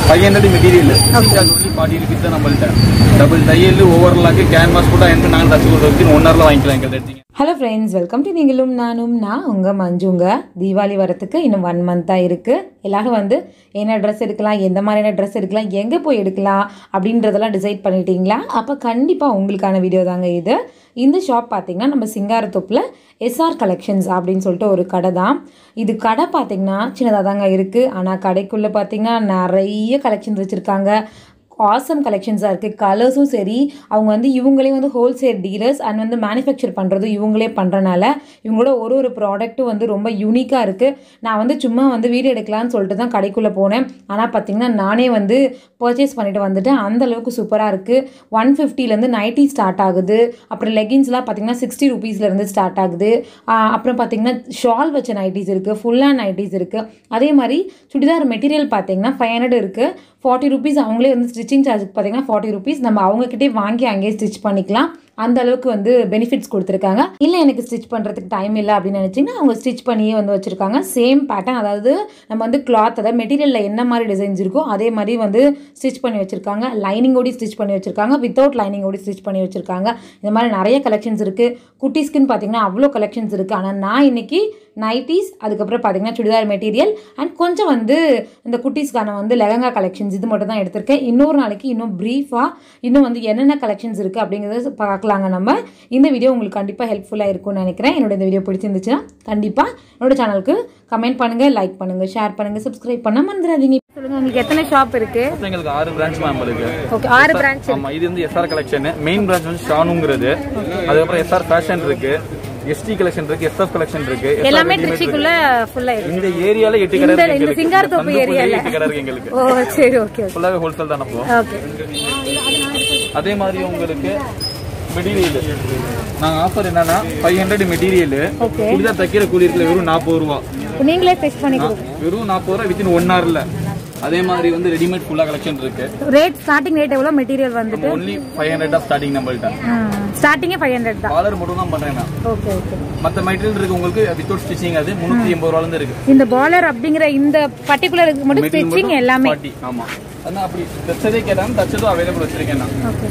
Five hundred material charge only forty rupees தான் நம்மள்ட்ட double தையல் ஓவர்லாக்கு கேன்வாஸ் கூட எனக்கு நாங்கள் தச்சு கொடுத்து ஒன் ஹவரில் வாங்கிக்கலாம் எங்கிட்ட எடுத்தீங்க ஹலோ ஃப்ரெண்ட்ஸ் வெல்கம் டு நீங்களும் நானும் நான் உங்கள் மஞ்சுங்க தீபாவளி வரத்துக்கு இன்னும் ஒன் மந்த்தாக இருக்குது எல்லாரும் வந்து என்ன ட்ரெஸ் எடுக்கலாம் எந்த மாதிரியான ட்ரெஸ் எடுக்கலாம் எங்கே போய் எடுக்கலாம் அப்படின்றதெல்லாம் டிசைட் பண்ணிட்டீங்களா அப்போ கண்டிப்பாக உங்களுக்கான வீடியோ தாங்க இது இந்த ஷாப் பார்த்தீங்கன்னா நம்ம சிங்காரத்தோப்பில் எஸ்ஆர் கலெக்ஷன்ஸ் அப்படின்னு சொல்லிட்டு ஒரு கடை தான் இது கடை பார்த்தீங்கன்னா சின்னதாக தாங்க இருக்குது ஆனால் கடைக்குள்ளே பார்த்தீங்கன்னா நிறைய கலெக்ஷன்ஸ் வச்சுருக்காங்க ஆசம் கலெக்ஷன்ஸாக இருக்குது கலர்ஸும் சரி அவங்க வந்து இவங்களே வந்து ஹோல்சேல் டீலர்ஸ் அண்ட் வந்து மேனுஃபேக்சர் பண்ணுறதும் இவங்களே பண்ணுறனால இவங்களோட ஒரு ஒரு ப்ராடக்ட்டும் வந்து ரொம்ப யூனிக்காக இருக்குது நான் வந்து சும்மா வந்து வீடியோ எடுக்கலாம்னு சொல்லிட்டு தான் கடைக்குள்ளே போனேன் ஆனால் பார்த்தீங்கன்னா நானே வந்து பர்ச்சேஸ் பண்ணிட்டு வந்துட்டேன் அந்த அளவுக்கு சூப்பராக இருக்குது ஒன் ஃபிஃப்டிலேருந்து நைட்டி ஸ்டார்ட் ஆகுது அப்புறம் லெகின்ஸ்லாம் பார்த்தீங்கன்னா சிக்ஸ்டி ருபீஸ்லேருந்து ஸ்டார்ட் ஆகுது ஆஹ் அப்புறம் பார்த்தீங்கன்னா ஷால் வச்ச நைட்டிஸ் இருக்குது ஃபுல்லாக நைட்டிஸ் இருக்குது அதே மாதிரி சுடிதார் மெட்டீரியல் பார்த்தீங்கன்னா ஃபைவ் ஹண்ட்ரட் இருக்குது ஃபார்ட்டி ருபீஸ் அவங்களே வந்து ஸ்டிச்சிங் சார்ஜுக்கு பார்த்தீங்கன்னா ஃபார்ட்டி ருபீஸ் நம்ம அவங்கக்கிட்டே வாங்கி அங்கேயே ஸ்டிச் பண்ணிக்கலாம் அந்த அளவுக்கு வந்து பெனிஃபிட்ஸ் கொடுத்துருக்காங்க இல்லை எனக்கு ஸ்டிச் பண்ணுறதுக்கு டைம் இல்லை அப்படின்னு நினச்சிங்கன்னா அவங்க ஸ்டிச் பண்ணியே வந்து வச்சுருக்காங்க சேம் பேட்டர்ன் அதாவது நம்ம வந்து கிளாத் அதாவது மெட்டீரியலில் என்ன மாதிரி டிசைன்ஸ் இருக்கோ அதே மாதிரி வந்து ஸ்டிச் பண்ணி வச்சுருக்காங்க லைனிங்கோடி ஸ்டிச் பண்ணி வச்சுருக்காங்க வித்தவுட் லைனிங்கோடி ஸ்டிச் பண்ணி வச்சுருக்காங்க இந்த மாதிரி நிறைய கலெக்ஷன்ஸ் இருக்குது குட்டீஸ்க்குன்னு பார்த்தீங்கன்னா அவ்வளோ கலெக்ஷன்ஸ் இருக்குது ஆனால் நான் இன்னைக்கு நைட்டிஸ் அதுக்கப்புறம் பார்த்தீங்கன்னா சுடிதார் மெட்டீரியல் அண்ட் கொஞ்சம் வந்து இந்த குட்டீஸ்க்கான வந்து லெஹங்கா கலெக்ஷன்ஸ் இது மட்டும் தான் எடுத்திருக்கேன் இன்னொரு நாளைக்கு இன்னும் ப்ரீஃபாக இன்னும் வந்து என்னென்ன கலெக்ஷன்ஸ் இருக்குது அப்படிங்கிறத பார்க்கலாங்க நம்ம இந்த வீடியோ உங்களுக்கு கண்டிப்பாக ஹெல்ப்ஃபுல்லாக இருக்கும்னு நினைக்கிறேன் என்னோட இந்த வீடியோ பிடிச்சிருந்துச்சுன்னா கண்டிப்பாக என்னோட சேனலுக்கு கமெண்ட் பண்ணுங்கள் லைக் பண்ணுங்கள் ஷேர் பண்ணுங்கள் சப்ஸ்கிரைப் பண்ண மறந்துடாதீங்க சொல்லுங்கள் உங்களுக்கு எத்தனை ஷாப் இருக்குது மொத்தம் எங்களுக்கு ஆறு பிரான்ச் நம்மளுக்கு ஓகே ஆறு பிரான்ச் ஆமா இது வந்து எஸ்ஆர் கலெக்ஷன் மெயின் பிரான்ச் வந்து ஷானுங்கிறது அதுக்கப்புறம் எஸ்ஆர் ஃபேஷன் இருக்கு எஸ்டி கலெக்ஷன் இருக்கு எஸ்எஃப் கலெக்ஷன் இருக்கு SR எல்லாமே readymade இருக்கு. திருச்சிக்குள்ள ஃபுல்லாக இருக்கு இந்த ஏரியால எட்டு கடை இந்த- இருக்கு இந்த எங்களுக்கு. சிங்காரத்தோப்பு சந்துக்குள்ளேயே ஏரியால. எட்டு கடை இருக்கு எங்களுக்கு ஓ சரி ஓகே ஓகே ஃபுல்லாவே ஹோல்சேல் தான் நம்ம ஓகே அதே மாதிரி உங்களுக்கு மெட்டீரியல் நாங்க ஆஃபர் என்னன்னா five hundred material Okay. Churidar தைக்கிற கூலி இருக்குல்ல வெறும் நாற்பது ரூபா நீங்களே ஸ்டிச் பண்ணி கொடுங்க வெறும் நாற்பது ரூபா வித்தின் ஒன் ஹவர்ல அதே மாதிரி வந்து ரெடிமேட் ஃபுல்லா கலெக்ஷன் இருக்கு ரேட் ஸ்டார்டிங் ரேட் எவ்வளோ மெட்டீரியல் வந்துட்டு only five hundred of starting நம்மள்ட்ட ஸ்டார்டிங்கே ஃபைவ் ஹண்ட்ரட் தான் காலர் மட்டும் தான் பண்றேன் நான் ஓகே ஓகே மத்த மெட்டீரியல் இருக்கு உங்களுக்கு வித்தவுட் ஸ்டிச்சிங் அது முன்னூத்தி எண்பது ரூபால இருந்து இருக்கு இந்த பாலர் அப்படிங்கிற இந்த பர்டிகுலர் மட்டும் Material ஸ்டிச்சிங் மட்டும் எல்லாமே 40, ஆமா அதான் அப்படி தச்சதே கேட்டாங்க தச்சதும் அவைலபிள் வச்சிருக்கேன் நான் ஓகே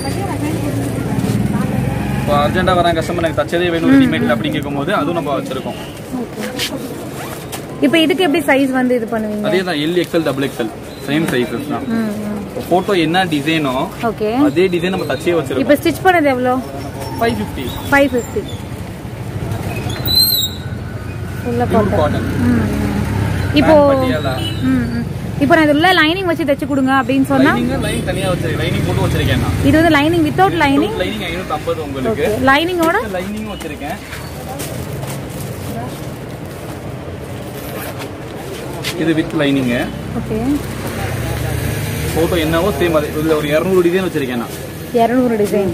இப்போ அர்ஜென்ட்டா வராங்க கஸ்டமர் எனக்கு தச்சதே வேணும் ரெடிமேட் அப்படி கேட்கும்போது அதுவும் நம்ம வச்சிருக்கோம் இப்போ இதுக்கு எப்படி சைஸ் வந்து இது பண்ணுவீங்க அதே தான் L XL double XL same sizes தான் போட்டோ என்ன டிசைனோ ஓகே அதே டிசைன் நம்ம தச்சே வச்சிருக்கோம் இப்போ ஸ்டிச் பண்ணது எவ்வளோ ஃபைவ் ஃபிஃப்டி ஃபைவ் ஃபிஃப்டி ஃபுல்லாக பியூர் போட்டோம் காட்டன் இப்போ பட்டியாலா ம் ம். இப்போ நான் இதுல லைனிங் வச்சு தைச்சு கொடுங்க அப்படின்னு சொன்னா லைனிங் லைன் தனியா வச்சிருக்கேன் லைனிங் போட்டு வச்சிருக்கேன் நான் இது வந்து லைனிங் வித்தவுட் லைனிங் லைனிங் ஐநூத்தி ஐம்பது உங்களுக்கு லைனிங்கோட லைனிங் வச்சிருக்கேன் இது வித் லைனிங் ஓகே போட்டோ என்னவோ சேம் அது இதுல ஒரு இரநூறு டிசைன் வச்சிருக்கேன் நான் இரநூறு டிசைன்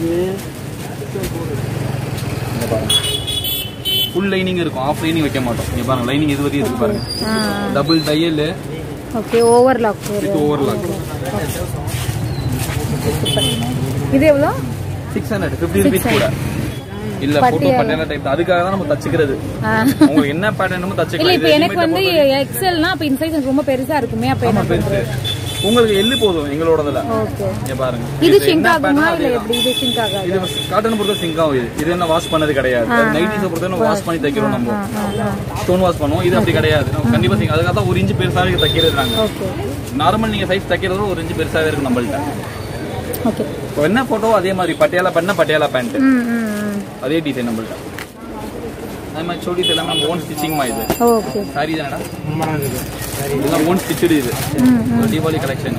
ஃபுல் லைனிங் இருக்கும் ஆஃப் லைனிங் வைக்க மாட்டோம் இங்க பாருங்க லைனிங் இது வரையும் இருக்கு பாருங்க டபுள் தையல் ஓகே ஓவர்லாக் வித் ஓவர்லாக் இது எவ்வளோ சிக்ஸ் ஹண்ட்ரட் ஃபிஃப்டி ருபீஸ் கூட இல்ல போட்டோ பட்டியாலா டைப் அதுக்காக தான் நம்ம தச்சுக்கிறது உங்களுக்கு என்ன பேட்டர்னுமோ இல்ல தச்சுக்கலாம் இப்போ எனக்கு வந்து எக்ஸல்னா அப்ப இந்த சைஸ் ரொம்ப பெருசா இருக்குமே அப்ப என்ன பெருசு உங்களுக்கு எள்ளு போதும் எங்களோடதுல ஓகே இங்க பாருங்க இது என்ன சிங்க் ஆகுமா pattern இல்ல அதே எப்படி இது சிங்க் ஆகாது இது காட்டன் பொறுத்த சிங்க் ஆகும் இது இது என்ன வாஷ் பண்ணது கிடையாது நைட்டிஸை பொறுத்த வாஷ் பண்ணி தைக்கிறோம் நம்ம ஸ்டோன் வாஷ் பண்ணுவோம் இது அப்படி கிடையாது நம்ம கண்டிப்பா சிங்க் அதுக்காக தான் ஒரு இன்ச்சு பெருசாவே தைக்கிறது நாங்க ஓகே நார்மல் நீங்க சைஸ் தைக்கிறதோட ஒரு இன்ச்சு பெருசாவே இருக்கு நம்மள்ட்ட ஓகே இப்போ என்ன போட்டோ அதே மாதிரி பட்டியாலா பண்ண பட்டியாலா பேண்ட் ம் ம் ம் அதே டிசைன் நம்மள்ட்ட அதே மாதிரி சோடிஸ் எல்லாமே நம்ம ஓன் ஸ்டிச்சிங்மா இது ஓகே சாரி தானடா இதெல்லாம் ஓன் ஸ்டிச்சடு இது ஒரு தீபாவளி கலெக்ஷன்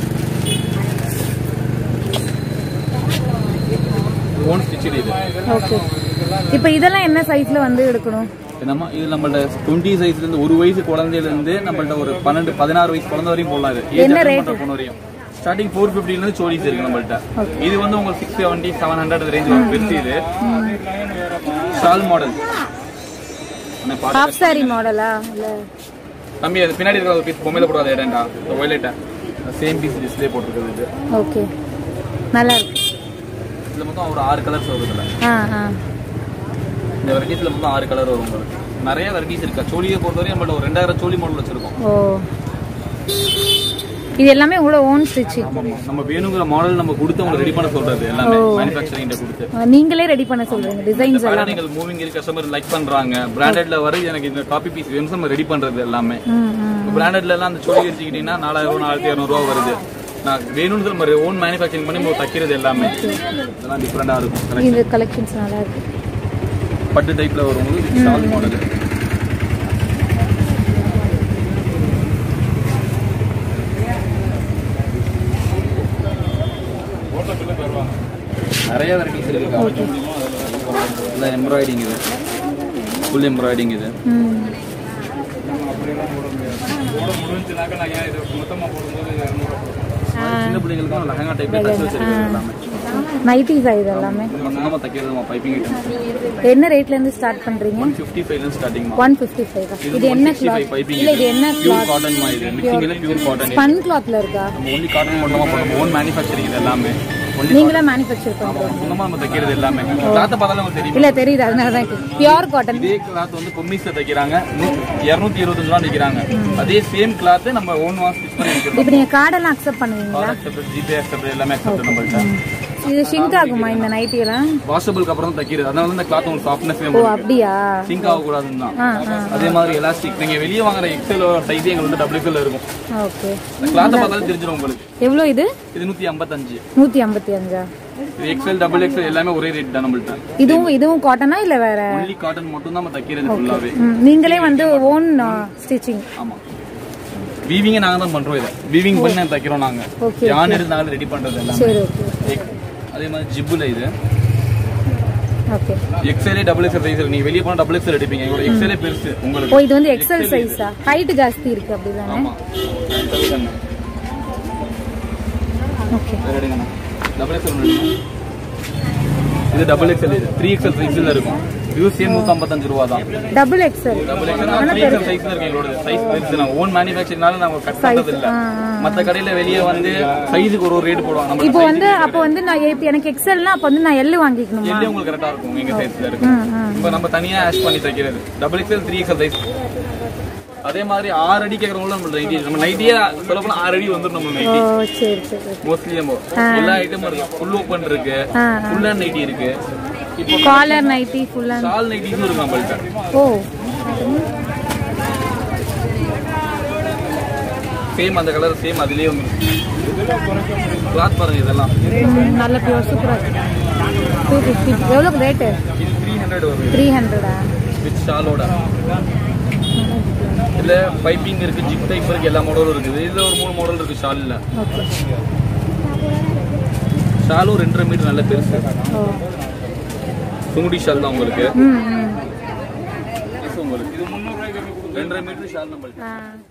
ஓன் ஸ்டிச்சடு இது ஓகே இப்போ இதெல்லாம் என்ன சைஸ்ல வந்து எடுக்கணும் நம்ம இது நம்மள்ட்ட டுவெண்ட்டி சைஸ்ல இருந்து ஒரு வயசு குழந்தையில இருந்து நம்மள்ட்ட ஒரு பன்னெண்டு பதினாறு வயசு குழந்தை வரையும் போடலாம் இது ஏஜ் என்ன அட்டன் rate? பண்ற பொண்ணு வரையும் ஸ்டார்டிங் ஃபோர் ஃபிஃப்டில இருந்து சோடிஸ் இருக்கு நம்மள்ட்ட இது வந்து உங்களுக்கு six seventy seven hundred range வரும் பெருசு இது ஷால் மாடல் ஹாஃப் சாரி மாடலா இல்ல தம்பி அது பின்னாடி இருக்கிற ஒரு பீஸ் பொம்மையில போடாத இடம்டா இந்த ஒயலட்டா சேம் பீஸ் டிஸ்பிளே போட்டிருக்குது இது ஓகே நல்லா இருக்கு இதுல மொத்தம் ஒரு ஆறு கலர்ஸ் வருது இதுல ஆ ஆ இந்த வெரைட்டிஸ்ல மொத்தம் ஆறு கலர் வரும் உங்களுக்கு நிறைய வெரைட்டிஸ் இருக்கா சோழியை பொறுத்தவரையும் நம்மள்ட்ட ஒரு ரெண்டாயிரம் சோழி மாடல் வச்சிருக்கோம் ஓ இது எல்லாமே உங்களோட ஓன் ஸ்டிச்சிங் ஆமாமா. நம்ம வேணுங்கிற மாடல் நம்ம கொடுத்து அவங்க ரெடி பண்ண சொல்றது எல்லாமே மேனுஃபேக்சரிங் கொடுத்து நீங்களே ரெடி பண்ண சொல்றீங்க டிசைன்ஸ் எல்லாம் பேட்டர்ன் எங்களுக்கு மூவிங் இருக்கு கஸ்டமர் லைக் பண்றாங்க பிராண்டட்ல வர எனக்கு இந்த காப்பி பீஸ் வேணும் நம்ம ரெடி பண்றது எல்லாமே ம், ம். பிராண்டட்ல எல்லாம் அந்த சொல்லி எடுத்துக்கிட்டீங்கன்னா நாலாயிரம் ரூபா நாலாயிரத்தி இரநூறுவா வருது நான் வேணும்னு நம்ம ஓன் மேனுஃபேக்சரிங் பண்ணி நம்ம தைக்கிறது எல்லாமே இதெல்லாம் டிஃப்ரெண்டா இருக்கும் correct. இந்த கலெக்ஷன்ஸ் நல்லா இருக்கு பட்டு டைப்ல வரும்போது ஷால் மாடல் நிறைய வெரைட்டிஸ் இருக்கு இல்லை எம்ப்ராய்டிங் இது ஃபுல் எம்ப்ராய்டிங் இது ம். சின்ன பிள்ளைங்களுக்கும் லெஹங்கா டைப்ல ட்ரெஸ் வச்சிருக்கிறது எல்லாமே நைட்டிஸ் இது எல்லாமே நம்ம தைக்கிறது பைப்பிங் ஐட்டம் என்ன ரேட்ல இருந்து ஸ்டார்ட் பண்றீங்க ஒன் ஃபிஃப்டி ஃபைவ்ல ஸ்டார்டிங் ஒன் ஃபிஃப்டி ஃபைவ் இது என்ன கிளாத் பைப்பிங் இல்ல இது என்ன பியூர் கிளாத் காட்டன் மாதிரி மிக்சிங்ல பியூர் காட்டன் ஸ்பன் கிளாத்ல இருக்கா நம்ம ஒன்லி காட்டன் மட்டுமா பண்ணுவோம் ஓன் மேனுஃபேக்சரிங் இது எல்லாமே ஒன்லி நீங்களே மேனுஃபேக்சர் பண்றீங்க சொந்தமா நம்ம தைக்கிறது எல்லாமே கிளாத்தை பார்த்தாலும் உங்களுக்கு தெரியும் இல்ல தெரியுது அதனால தான் பியூர் காட்டன் இதே கிளாத் வந்து பொம்மிஸ்ல தைக்கிறாங்க இரநூத்தி இருபத்தஞ்சு ரூபா தைக்கிறாங்க அதே சேம் கிளாத் நம்ம ஓன் வாஷ் ஸ்டிச் பண்ணி வைக்கிறோம் இப்போ நீங்க கார்டெல்லாம் அக்செப்ட் பண்ணுவீங்களா அக்செப்ட் ஜிபே அக்செப்ட் எல்லாமே அக்செப்ட் நம்மள்ட்ட இது ஷிங்க் ஆகுமா இந்த நைட்டி எல்லாம் வாஷபிளுக்கு அப்புறம் தான் தைக்கிறது அதனால இந்த கிளாத் உங்களுக்கு சாஃப்ட்னஸ் ஓ அப்படியா சிங்க் ஆகக்கூடாதுன்னு தான் ஆ ஆ அதே மாதிரி எலாஸ்டிக் நீங்க வெளியே வாங்குற எக்ஸல் சைஸ் எங்களுக்கு வந்து டபுள் எக்ஸல் இருக்கும் ஓகே இந்த கிளாத்தை பார்த்தாலும் தெரிஞ்சிடும் உங்களுக்கு எவ்வளோ இது இது நூத்தி ஐம்பத்தஞ்சு நூத்தி ஐம்பத்தி அஞ்சா இது எக்ஸல் டபுள் எக்ஸல் எல்லாமே ஒரே ரேட் தான் நம்மள்ட்ட இதுவும் இதுவும் காட்டனா இல்ல வேற ஒன்லி காட்டன் மட்டும் தான் நம்ம தைக்கிறது ஃபுல்லாவே ம், நீங்களே வந்து ஓன் ஸ்டிச்சிங் ஆமா வீவிங்க நாங்க தான் பண்றோம் இதை வீவிங் பண்ணி நாங்க தைக்கிறோம் நாங்க Okay, யான் எடுத்து நாங்க ரெடி பண்றது எல்லாம் சரி ஓகே அதே மாதிரி ஜிப்புல இது ஓகே எக்ஸலே டபுள் எக்ஸல் சைஸ் நீங்க வெளியே போனா டபுள் எக்ஸல் எடுப்பீங்க இதோட எக்ஸலே பெருசு ஓ உங்களுக்கு இது வந்து எக்ஸல் சைஸா ஹைட் ஜாஸ்தி இருக்கு அப்படிதானே ஆமா ஓகே வேற எடுங்கண்ணா டபுள் எக்ஸல் இது டபுள் எக்ஸல் இது த்ரீ எக்ஸல் சைஸ்ல இருக்கும் இது சேம் நூத்தி ஐம்பத்தஞ்சு ரூபா தான் double XL double XL three XL சைஸ்ல இருக்கு எங்களோட சைஸ் பெருசு நான் ஓன் மேனுஃபேக்சரிங்னால நாங்க கட் பண்றது இல்ல மத்த கடையில வெளியே வந்து சைஸுக்கு ஒரு ஒரு ரேட் போடுவாங்க நம்ம இப்போ வந்து அப்போ வந்து நான் இப்ப எனக்கு எக்ஸல்னா அப்போ வந்து நான் எல் வாங்கிக்கணுமா எல்லாம் உங்களுக்கு கரெக்டா இருக்கும் எங்க சைஸ்ல இருக்கும் ம், ம். இப்போ நம்ம தனியா ஆஷ் பண்ணி தைக்கிறது double XL three XL size அதே மாதிரி ஆறு அடி கேட்கறவங்களும் நம்ம நைட்டி நம்ம நைட்டியே சொல்ல போனா ஆறு அடி வந்துடும் நம்ம ஓ நைட்டி சரி சரி மோஸ்ட்லி நம்ம எல்லா ஐட்டமும் இருக்கு ஃபுல் ஓப்பன் இருக்கு ஆ ஃபுல் அண்ட் நைட்டி இருக்கு இப்போ காலர் நைட்டி ஃபுல்லா ஷால் நைட்டிஸும் இருக்கு நம்மள்ட்ட ஓ சேம் அந்த கலர் சேம் அதுலயே வந்து கிளாத் பாருங்க இதெல்லாம் ம், நல்ல பியூர் சூப்பரா இருக்கு டூ ஃபிஃப்டி எவ்வளோ ரேட்டு இது த்ரீ ஹண்ட்ரட் வரும் த்ரீ ஹண்ட்ரடா வித் ஷாலோட இதுல பைப்பிங் இருக்கு ஜிப் டைப் இருக்கு எல்லா மாடலும் இருக்குது இதுல ஒரு மூணு மாடல் இருக்கு ஷால்ல ஓகே ஷாலும் ரெண்டரை மீட்டர் நல்ல பெருசு ஓ சுங்குடி ஷால் தான் உங்களுக்கு ம் ம் இது உங்களுக்கு இது முந்நூறு ரூபாய்க்கு ரெண்டரை மீட்டர் ஷால் நம்மளுக்கு ஆ